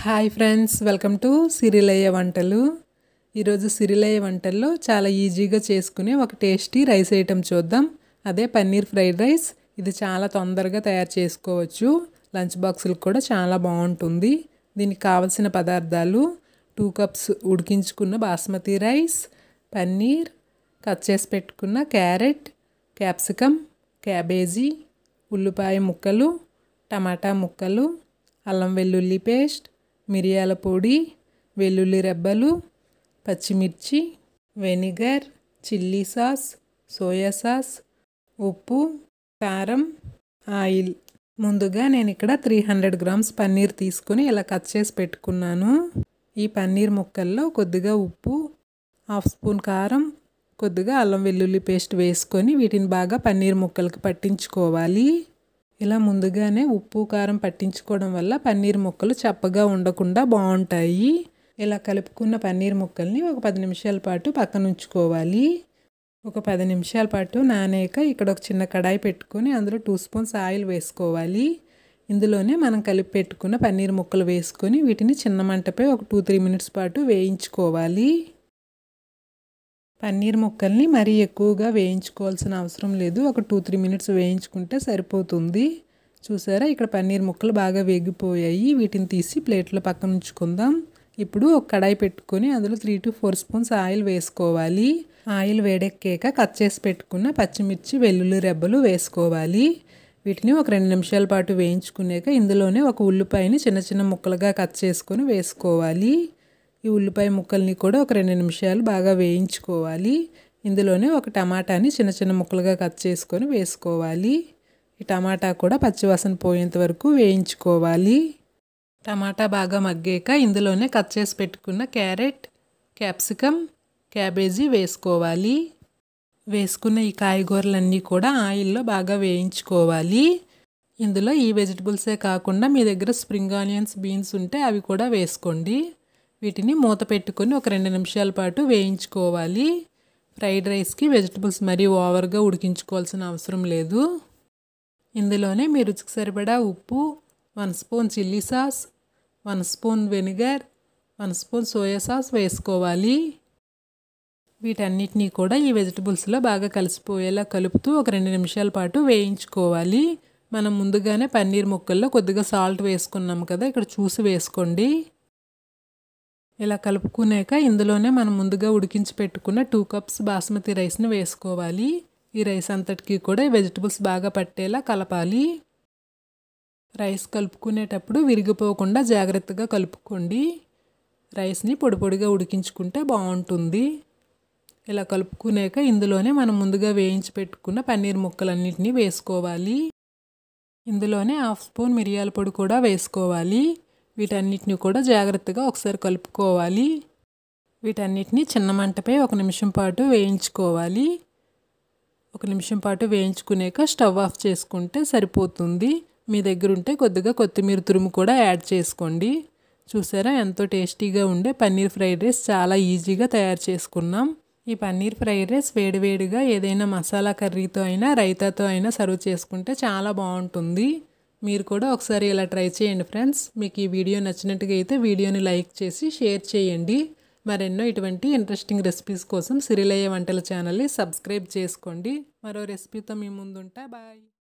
hi friends welcome to Sirilayya వంటలు ఈరోజు సిరిలయ్య వంటల్లో చాలా ఈజీగా చేసుకునే ఒక టేస్టీ రైస్ ఐటెం చూద్దాం అదే పన్నీర్ ఫ్రైడ్ రైస్ ఇది చాలా తొందరగా తయారు చేసుకోవచ్చు లంచ్ బాక్సులకు కూడా చాలా బాగుంటుంది దీనికి కావలసిన పదార్థాలు టూ కప్స్ ఉడికించుకున్న బాస్మతి రైస్ పన్నీర్ కట్ చేసి పెట్టుకున్న క్యారెట్ క్యాప్సికమ్ క్యాబేజీ ఉల్లిపాయ ముక్కలు టమాటా ముక్కలు అల్లం వెల్లుల్లి పేస్ట్ మిరియాల పొడి వెల్లుల్లి రెబ్బలు పచ్చిమిర్చి vinegar chilli sauce soya sauce ఉప్పు కారం ఆయిల్ ముందుగా నేను ఇక్కడ త్రీ హండ్రెడ్ గ్రామ్స్ పన్నీర్ తీసుకొని ఇలా కట్ చేసి పెట్టుకున్నాను ఈ పన్నీర్ ముక్కల్లో కొద్దిగా ఉప్పు హాఫ్ స్పూన్ కారం కొద్దిగా అల్లం వెల్లుల్లి పేస్ట్ వేసుకొని వీటిని బాగా పన్నీర్ ముక్కలకి పట్టించుకోవాలి ఇలా ముందుగానే ఉప్పు కారం పట్టించుకోవడం వల్ల పన్నీర్ ముక్కలు చప్పగా ఉండకుండా బాగుంటాయి ఇలా కలుపుకున్న పన్నీర్ ముక్కల్ని ఒక పది నిమిషాల పాటు పక్కన ఉంచుకోవాలి ఒక పది నిమిషాల పాటు నానేక ఇక్కడ ఒక చిన్న కడాయి పెట్టుకొని అందులో టూ స్పూన్స్ ఆయిల్ వేసుకోవాలి ఇందులోనే మనం కలిపి పెట్టుకున్న పన్నీర్ ముక్కలు వేసుకొని వీటిని చిన్న మంటపై ఒక టూ త్రీ మినిట్స్ పాటు వేయించుకోవాలి పన్నీర్ ముక్కల్ని మరీ ఎక్కువగా వేయించుకోవాల్సిన అవసరం లేదు ఒక టూ త్రీ మినిట్స్ వేయించుకుంటే సరిపోతుంది చూసారా ఇక్కడ పన్నీర్ ముక్కలు బాగా వేగిపోయాయి వీటిని తీసి ప్లేట్లో పక్కన ఉంచుకుందాం ఇప్పుడు ఒక కడాయి పెట్టుకొని అందులో three to four spoons oil వేసుకోవాలి ఆయిల్ వేడెక్కాక కట్ చేసి పెట్టుకున్న పచ్చిమిర్చి వెల్లుల్లి రెబ్బలు వేసుకోవాలి వీటిని ఒక రెండు నిమిషాల పాటు వేయించుకున్నాక ఇందులోనే ఒక ఉల్లిపాయని చిన్న చిన్న ముక్కలుగా కట్ చేసుకొని వేసుకోవాలి ఈ ఉల్లిపాయ ముక్కల్ని కూడా ఒక రెండు నిమిషాలు బాగా వేయించుకోవాలి ఇందులోనే ఒక టమాటాని చిన్న చిన్న ముక్కలుగా కట్ చేసుకొని వేసుకోవాలి ఈ టమాటా కూడా పచ్చివాసన పోయేంత వరకు వేయించుకోవాలి టమాటా బాగా మగ్గాక ఇందులోనే కట్ చేసి పెట్టుకున్న క్యారెట్ క్యాప్సికమ్ క్యాబేజీ వేసుకోవాలి వేసుకున్న ఈ కాయగూరలన్నీ కూడా ఆయిల్లో బాగా వేయించుకోవాలి ఇందులో ఈ వెజిటబుల్సే కాకుండా మీ దగ్గర స్ప్రింగ్ ఆనియన్స్ బీన్స్ ఉంటే అవి కూడా వేసుకోండి వీటిని మూత పెట్టుకొని ఒక రెండు నిమిషాల పాటు వేయించుకోవాలి ఫ్రైడ్ రైస్కి వెజిటబుల్స్ మరీ ఓవర్గా ఉడికించుకోవాల్సిన అవసరం లేదు ఇందులోనే మీ రుచికి సరిపడా ఉప్పు one spoon chilli sauce one spoon vinegar one spoon soya sauce వేసుకోవాలి వీటన్నిటినీ కూడా ఈ వెజిటబుల్స్లో బాగా కలిసిపోయేలా కలుపుతూ ఒక రెండు నిమిషాల పాటు వేయించుకోవాలి మనం ముందుగానే పన్నీర్ ముక్కల్లో కొద్దిగా సాల్ట్ వేసుకున్నాం కదా ఇక్కడ చూసి వేసుకోండి ఇలా కలుపుకున్నాక ఇందులోనే మనం ముందుగా ఉడికించి పెట్టుకున్న టూ కప్స్ బాస్మతి రైస్ని వేసుకోవాలి ఈ రైస్ అంతటికి కూడా వెజిటబుల్స్ బాగా పట్టేలా కలపాలి రైస్ కలుపుకునేటప్పుడు విరిగిపోకుండా జాగ్రత్తగా కలుపుకోండి రైస్ని పొడి పొడిగా ఉడికించుకుంటే బాగుంటుంది ఇలా కలుపుకున్నాక ఇందులోనే మనం ముందుగా వేయించి పెట్టుకున్న పన్నీర్ ముక్కలన్నింటినీ వేసుకోవాలి ఇందులోనే హాఫ్ స్పూన్ మిరియాల పొడి కూడా వేసుకోవాలి వీటన్నిటిని కూడా జాగ్రత్తగా ఒకసారి కలుపుకోవాలి వీటన్నిటిని చిన్న మంటపై ఒక నిమిషం పాటు వేయించుకోవాలి ఒక నిమిషం పాటు వేయించుకునేక స్టవ్ ఆఫ్ చేసుకుంటే సరిపోతుంది మీ దగ్గర ఉంటే కొద్దిగా కొత్తిమీర తురుము కూడా యాడ్ చేసుకోండి చూసారా ఎంతో టేస్టీగా ఉండే పన్నీర్ ఫ్రైడ్ రైస్ చాలా ఈజీగా తయారు చేసుకున్నాం ఈ పన్నీర్ ఫ్రైడ్ రైస్ వేడివేడిగా ఏదైనా మసాలా కర్రీతో అయినా రైతాతో అయినా సర్వ్ చేసుకుంటే చాలా బాగుంటుంది మీరు కూడా ఒకసారి ఇలా ట్రై చేయండి ఫ్రెండ్స్ మీకు ఈ వీడియో నచ్చినట్టుగా అయితే వీడియోని లైక్ చేసి షేర్ చేయండి మరెన్నో ఇటువంటి ఇంట్రెస్టింగ్ రెసిపీస్ కోసం సిరిలయ్య వంటల ఛానల్ని సబ్స్క్రైబ్ చేసుకోండి మరో రెసిపీతో మీ ముందుంటా బాయ్